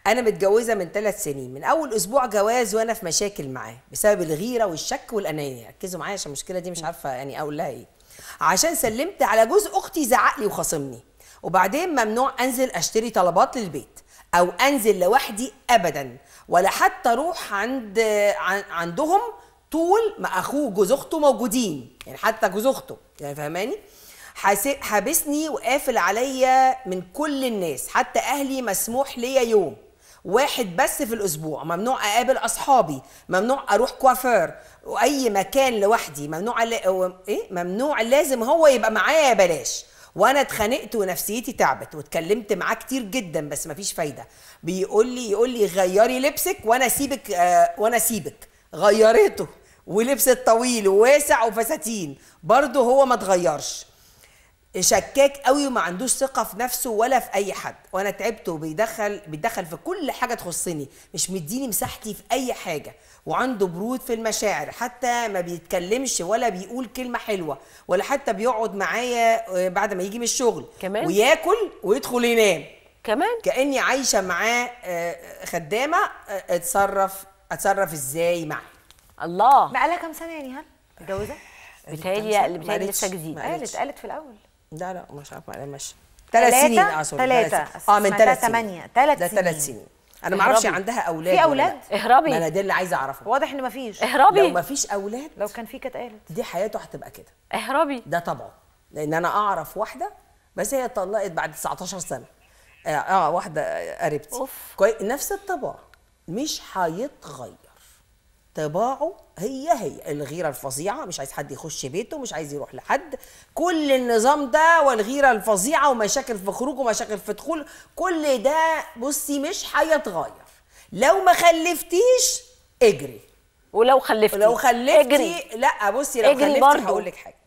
انا متجوزه من ثلاث سنين من اول اسبوع جواز وانا في مشاكل معاه بسبب الغيره والشك والانانيه ركزوا معايا عشان المشكله دي مش عارفه يعني اقول لها ايه عشان سلمت على جوز اختي زعق لي وخاصمني وبعدين ممنوع انزل اشتري طلبات للبيت او انزل لوحدي ابدا ولا حتى اروح عند عن- عندهم طول ما اخوه جوز اخته موجودين يعني حتى جوز اخته يعني فاهماني حاس- حابسني وقافل عليا من كل الناس حتى اهلي مسموح ليا يوم واحد بس في الاسبوع ممنوع اقابل اصحابي ممنوع اروح كوافير واي مكان لوحدي ممنوع لا... أو- ايه ممنوع لازم هو يبقى معايا يا بلاش وانا اتخانقت ونفسيتي تعبت واتكلمت معاه كتير جدا بس مفيش فايده بيقول لي يقول لي غيري لبسك وانا اسيبك آه وانا اسيبك غيرته ولبست طويل وواسع وفساتين برضه هو ما اتغيرش شكاك قوي وما عندوش ثقه في نفسه ولا في اي حد وانا تعبت وبيدخل بيدخل في كل حاجه تخصني مش مديني مساحتي في اي حاجه وعنده برود في المشاعر حتى ما بيتكلمش ولا بيقول كلمه حلوه ولا حتى بيقعد معايا آه، بعد ما يجي من الشغل كمان؟ وياكل ويدخل ينام كمان كاني عايشه معاه آه، خدامه آه، اتصرف اتصرف ازاي معاه الله بقالها كام سنه يا نهال متجوزه بيتهيألي اللي ما بيتهيألي قالتش. لسه جديد ما قالت قالتش. قالت في الاول لا لا مش عارفه انا ماشي تلاتة؟ ثلاث سنين اه سوري تلاتة. ثلاث سنين. اه من سمعتها ثلاث سنين تمانية. تلات ده ثلاث سنين. سنين انا ما اعرفش اهربي. عندها اولاد في ولا أولاد؟ لا. اهربي. ما انا ده اللي عايزه اعرفه واضح ان مفيش لو اهربي ما فيش اولاد لو كان في كانت قالت دي حياته هتبقى كده اهربي ده طبعه لان انا اعرف واحده بس هي اتطلقت بعد 19 سنه اه, آه واحده آه، قريبتي أوف. كويس نفس الطباع مش هيتغير طباعه هي هي الغيره الفظيعه مش عايز حد يخش بيته مش عايز يروح لحد كل النظام ده والغيره الفظيعه ومشاكل في خروج ومشاكل في دخول كل ده بصي مش هيتغير لو ما خلفتيش اجري ولو خلفتي لو خلفتي اجري لا بصي لو اجري خلفتي برضو. هقول لك حاجه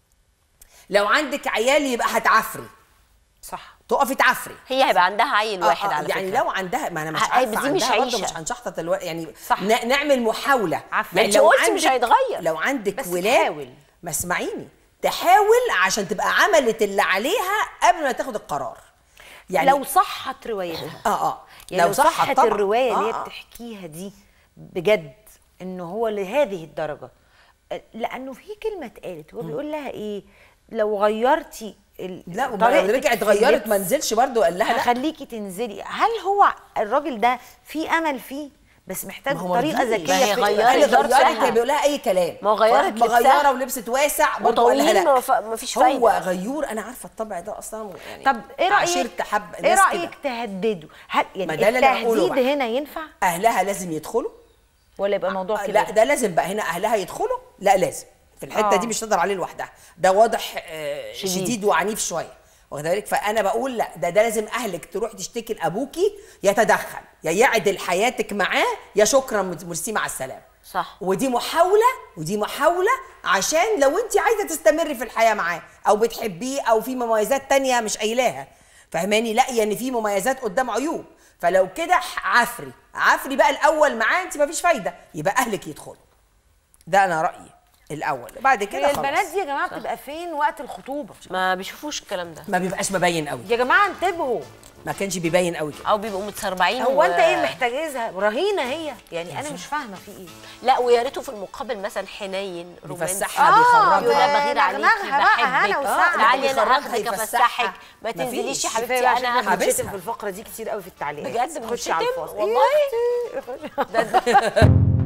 لو عندك عيال يبقى هتعفري صح تقفي تعفري هي هيبقى عندها عيل آه، واحد آه، على يعني فكرة. لو عندها ما انا مش ه- عارفه دي مش عندها برضه عيشة. مش هنشحطط الو... يعني صح. ن... نعمل محاوله عارفة. يعني انت لو قلتي مش عندك- هيتغير. لو عندك بس ولاد تحاول. ما اسمعيني تحاول عشان تبقى عملت اللي عليها قبل ما تاخد القرار يعني لو صحت روايتها اه اه يعني لو صحت طبعاً. الروايه اللي هي آه، آه. بتحكيها دي بجد ان هو لهذه الدرجه لانه في كلمه اتقالت هو بيقول لها ايه لو غيرتي ال- لا وما طريقتك رجعت في غيرت اللبس ما نزلش برضه قال لها لا هخليكي تنزلي هل هو الراجل ده في امل فيه بس محتاج ما هو طريقه مرضيش. ذكيه ما هي في- غيرت قال لي غيرت غيرت لبسها. هي بيقول لها اي كلام ما هو غيرت فراحت لبسها. مغيره ولبست واسع برضه قال لها وطويل لا ما ف- ما فيش هو فايدة. غيور انا عارفه الطبع ده اصلا يعني طب ايه رايك عشرت حب ايه ناس رايك كده. تهدده هل ما يعني ده اللي أنا بقوله التهديد بقى. هنا ينفع اهلها لازم يدخلوا ولا يبقى الموضوع كده لا ده لازم بقى هنا اهلها يدخلوا لا لازم في الحته آه. دي مش تقدر عليه لوحدها ده واضح آه، شديد. شديد وعنيف شويه واخد بالك فانا بقول لا ده ده لازم اهلك تروح تشتكي لابوكي يتدخل يا يعدل حياتك معاه يا شكرا ميرسي مع السلامه صح ودي محاوله ودي محاوله عشان لو انت عايزه تستمري في الحياه معاه او بتحبيه او في مميزات تانية مش قايلاها فاهماني لا يعني في مميزات قدام عيوب فلو كده عفري عفري بقى الاول معاه انت مفيش فايده يبقى اهلك يدخلوا ده انا رايي الاول بعد كده هي خلاص البنات دي يا جماعه بتبقى فين وقت الخطوبه ما بيشوفوش الكلام ده ما بيبقاش مبين قوي يا جماعه انتبهوا ما كانش بيبين قوي كده او بيبقوا متسربعين هو و- انت ايه محتاجزها رهينه هي يعني انا مش فاهمه في ايه لا ويا ريته في المقابل مثلا حنين رومانسي بيفسحها آه، بيخرجها يقول لها بغير دماغها عليكي بقى هنا بحبك وسهلا. تعالي انا بيخرجها، اخدك يفسحها. افسحك ما مفيش. تنزليش يا كفايه حبيبتي بقى عشان انا احنا حابسها. بنشتم في الفقره دي كتير قوي في التعليقات بجد خشي على بنشتم؟ الفاصل والله. إيه؟